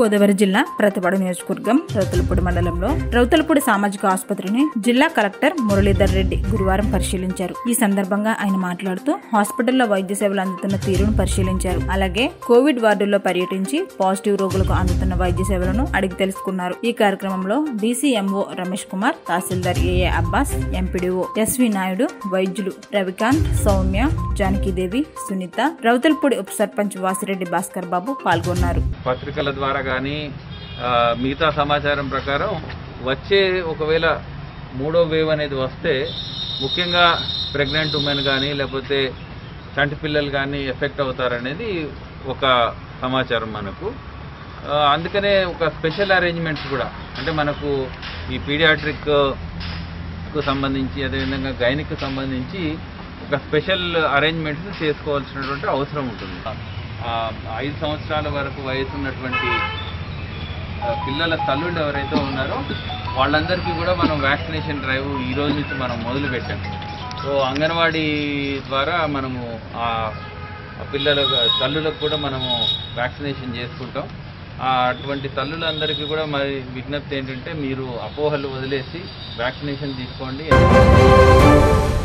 గోదావరి జిల్లా ప్రతిపాడు నియోజకవర్గం రౌతలపూడి మండలంలో రౌతలపూడి సామాజిక ఆసుపత్రిని జిల్లా కలెక్టర్ మురళీధర్ రెడ్డి గురువారం పరిశీలించారు ఈ సందర్భంగా ఆయన మాట్లాడుతూ హాస్పిటల్లో వైద్య సేవలు అందుతున్న తీరును పరిశీలించారు అలాగే కోవిడ్ వార్డుల్లో పర్యటించి పాజిటివ్ రోగులకు అందుతున్న వైద్య సేవలను అడిగి తెలుసుకున్నారు ఈ కార్యక్రమంలో డీసీఎంఓ రమేష్ కుమార్ తహసీల్దార్ ఏఏ అబ్బాస్ ఎంపీడీఓ ఎస్వి నాయుడు వైద్యులు రవికాంత్ సౌమ్య జానకీదేవి సునీత రౌతలపూడి ఉప సర్పంచ్ వాసిరెడ్డి భాస్కర్ బాబు పాల్గొన్నారు పత్రికల ద్వారా కానీ మిగతా సమాచారం ప్రకారం వచ్చే ఒకవేళ మూడో వేవ్ అనేది వస్తే ముఖ్యంగా ప్రెగ్నెంట్ ఉమెన్ కానీ లేకపోతే చంటి పిల్లలు కానీ ఎఫెక్ట్ అవుతారనేది ఒక సమాచారం మనకు ఆ, అందుకనే ఒక స్పెషల్ అరేంజ్మెంట్స్ కూడా అంటే మనకు ఈ పీడియాట్రిక్ కు సంబంధించి అదేవిధంగా గైనిక్ సంబంధించి ఒక స్పెషల్ అరేంజ్మెంట్స్ చేసుకోవాల్సినటువంటి అవసరం ఉంటుంది ఆ, ఐదు సంవత్సరాల వరకు వయసు ఉన్నటువంటి ఆ, పిల్లల తల్లులు ఎవరైతే ఉన్నారో వాళ్ళందరికీ కూడా మనం వ్యాక్సినేషన్ డ్రైవ్ ఈ రోజు నుంచి మనం మొదలు పెట్టాం సో అంగన్వాడీ ద్వారా మనము ఆ ఆ పిల్లల తల్లులకు కూడా మనము వ్యాక్సినేషన్ చేసుకుంటాం ఆ అటువంటి తల్లులందరికీ కూడా మరి విజ్ఞప్తి ఏంటంటే మీరు అపోహలు వదిలేసి వ్యాక్సినేషన్ తీసుకోండి